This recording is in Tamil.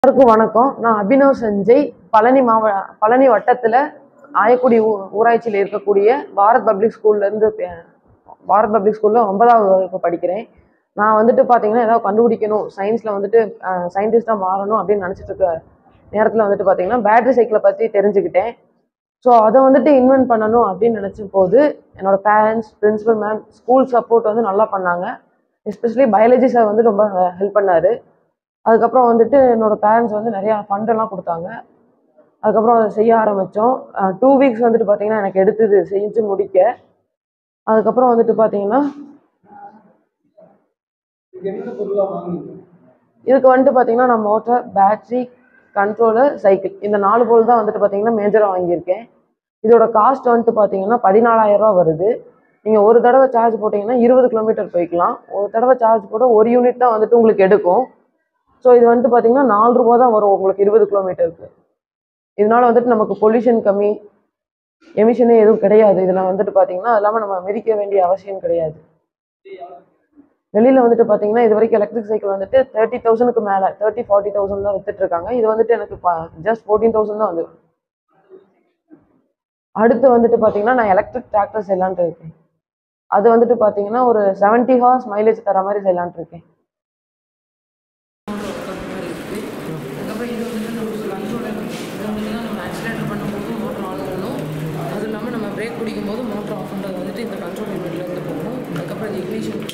எல்லாருக்கும் வணக்கம் நான் அபினவ் சஞ்சய் பழனி மாவ பழனி வட்டத்தில் ஆயக்குடி ஊ ஊராட்சியில் இருக்கக்கூடிய பாரத் பப்ளிக் ஸ்கூல்லேருந்து பாரத் பப்ளிக் ஸ்கூலில் ஒன்பதாவது வகுப்பு படிக்கிறேன் நான் வந்துட்டு பார்த்தீங்கன்னா ஏதாவது கண்டுபிடிக்கணும் சயின்ஸில் வந்துட்டு சயின்டிஸ்டாக மாறணும் அப்படின்னு நினச்சிட்டு இருக்க நேரத்தில் வந்துட்டு பார்த்தீங்கன்னா பேட்டரி சைக்கிளை பற்றி தெரிஞ்சுக்கிட்டேன் ஸோ அதை வந்துட்டு இன்வென்ட் பண்ணணும் அப்படின்னு நினச்ச போது என்னோட parents principal ma'am school support வந்து நல்லா பண்ணாங்க எஸ்பெஷலி பயாலஜி சார் வந்து ரொம்ப ஹெல்ப் பண்ணார் அதுக்கப்புறம் வந்துட்டு என்னோட பேரண்ட்ஸ் வந்து நிறையா ஃபண்டெல்லாம் கொடுத்தாங்க அதுக்கப்புறம் அதை செய்ய ஆரம்பித்தோம் டூ வீக்ஸ் வந்துட்டு பார்த்தீங்கன்னா எனக்கு எடுத்தது செஞ்சு முடிக்க அதுக்கப்புறம் வந்துட்டு பார்த்தீங்கன்னா இது என்ன பொருளா வாங்குனீங்க இதுக்கு வந்துட்டு பார்த்தீங்கன்னா நான் மோட்டர் பேட்ரி கண்ட்ரோலர் சைக்கிள் இந்த நாலு பொருள் தான் வந்துட்டு பார்த்தீங்கன்னா மேஜராக வாங்கியிருக்கேன் இதோட காஸ்ட் வந்துட்டு பார்த்தீங்கன்னா பதினாலாயிரம் ரூபா வருது நீங்கள் ஒரு தடவை சார்ஜ் போட்டிங்கன்னா இருபது கிலோமீட்டர் போய்க்கலாம் ஒரு தடவை சார்ஜ் போட ஒரு யூனிட் தான் வந்துட்டு உங்களுக்கு எடுக்கும் ஸோ இது வந்துட்டு பார்த்தீங்கன்னா நாலு ரூபா தான் வரும் உங்களுக்கு இருபது கிலோமீட்டருக்கு இதனால வந்துட்டு நமக்கு பொல்யூஷன் கம்மி எமிஷனே எதுவும் கிடையாது இதில் வந்துட்டு பார்த்தீங்கன்னா அது இல்லாமல் நம்ம மிதிக்க வேண்டிய அவசியம் கிடையாது வெளியில் வந்துட்டு பார்த்தீங்கன்னா இது வரைக்கும் எலக்ட்ரிக் சைக்கிள் வந்துட்டு தேர்ட்டி தௌசண்ட்க்கு மேலே தேர்ட்டி ஃபார்ட்டி தௌசண்ட் தான் வித்துட்டு இருக்காங்க இது வந்துட்டு எனக்கு ஜஸ்ட் ஃபோர்டீன் தௌசண்ட் தான் வந்து அடுத்து வந்துட்டு பார்த்தீங்கன்னா நான் எலக்ட்ரிக் டிராக்டர் செய்யலான்ட்டு இருக்கேன் அது வந்துட்டு பார்த்தீங்கன்னா ஒரு செவன்ட்டி ஹார்ஸ் மைலேஜ் தர மாதிரி செய்யலான்ட்டு இருக்கேன் அதுக்கப்புறம் இது வந்து நம்ம கண்ட்ரோலர் இது வந்து நம்ம ஆக்சிலேட்டர் பண்ணும்போது மோட்டர் ஆன் பண்ணணும் அது இல்லாமல் நம்ம பிரேக் பிடிக்கும் போது மோட்டர் ஆஃப் பண்ணுறது வந்துட்டு இந்த கண்ட்ரோல் லிமிட்லேருந்து போகணும் அதுக்கப்புறம் இந்த இக்னிஷன்